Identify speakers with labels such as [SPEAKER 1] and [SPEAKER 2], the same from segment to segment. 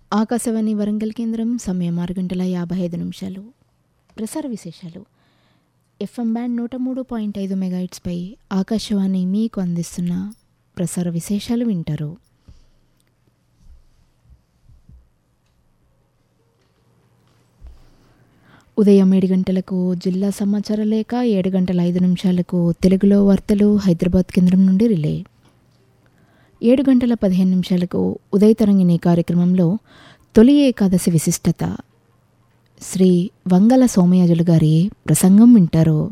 [SPEAKER 1] ఆకాశవాణి వరంగల్ కేంద్రం సమయం ఆరు గంటల యాభై ఐదు నిమిషాలు ప్రసార విశేషాలు ఎఫ్ఎం బ్యాండ్ నూట మూడు పాయింట్ ఐదు మెగాయిట్స్పై ఆకాశవాణి మీకు అందిస్తున్న ప్రసార విశేషాలు వింటారు ఉదయం ఏడు గంటలకు జిల్లా సమాచార లేఖ ఏడు గంటల ఐదు నిమిషాలకు తెలుగులో వార్తలు హైదరాబాద్ కేంద్రం నుండి రిలే ఏడు గంటల పదిహేను నిమిషాలకు ఉదయ తరంగిణి కార్యక్రమంలో తొలి ఏకాదశి విశిష్టత శ్రీ వంగల సోమయాజులు గారి ప్రసంగం వింటారు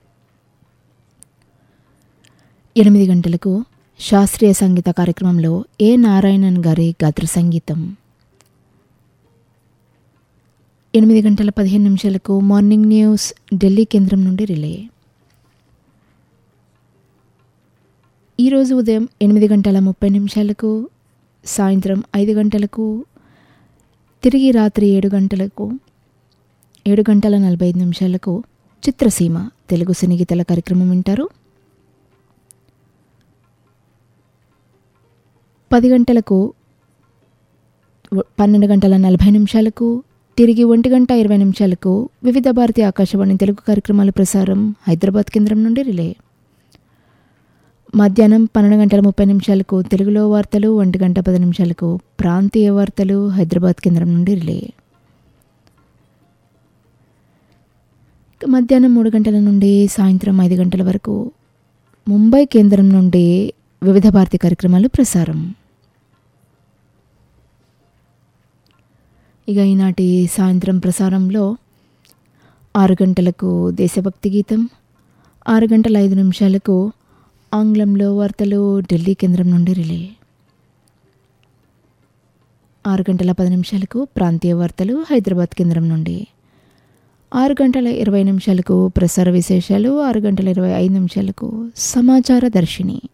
[SPEAKER 1] ఎనిమిది గంటలకు శాస్త్రీయ సంగీత కార్యక్రమంలో ఏ నారాయణన్ గారి గాత్ర సంగీతం ఎనిమిది గంటల పదిహేను నిమిషాలకు మార్నింగ్ న్యూస్ ఢిల్లీ కేంద్రం నుండి రిలే ఈరోజు ఉదయం ఎనిమిది గంటల ముప్పై నిమిషాలకు సాయంత్రం ఐదు గంటలకు తిరిగి రాత్రి ఏడు గంటలకు ఏడు గంటల నలభై ఐదు నిమిషాలకు చిత్రసీమ తెలుగు సినీ గీతాల కార్యక్రమం వింటారు పది గంటలకు పన్నెండు గంటల నలభై నిమిషాలకు తిరిగి ఒంటి గంట ఇరవై నిమిషాలకు వివిధ భారతి ఆకాశవాణి తెలుగు కార్యక్రమాల ప్రసారం హైదరాబాద్ కేంద్రం నుండి రిలే మధ్యాహ్నం పన్నెండు గంటల ముప్పై నిమిషాలకు తెలుగులో వార్తలు ఒంటి గంట పది నిమిషాలకు ప్రాంతీయ వార్తలు హైదరాబాద్ కేంద్రం నుండి రిలే మధ్యాహ్నం మూడు గంటల నుండి సాయంత్రం ఐదు గంటల వరకు ముంబై కేంద్రం నుండి వివిధ భారతి కార్యక్రమాలు ప్రసారం ఇక ఈనాటి సాయంత్రం ప్రసారంలో ఆరు గంటలకు దేశభక్తి గీతం ఆరు గంటల ఐదు నిమిషాలకు ఆంగ్లంలో వార్తలు ఢిల్లీ కేంద్రం నుండి రిలే ఆరు గంటల పది నిమిషాలకు ప్రాంతీయ వార్తలు హైదరాబాద్ కేంద్రం నుండి ఆరు గంటల ఇరవై నిమిషాలకు ప్రసార విశేషాలు ఆరు గంటల ఇరవై ఐదు నిమిషాలకు సమాచార దర్శిని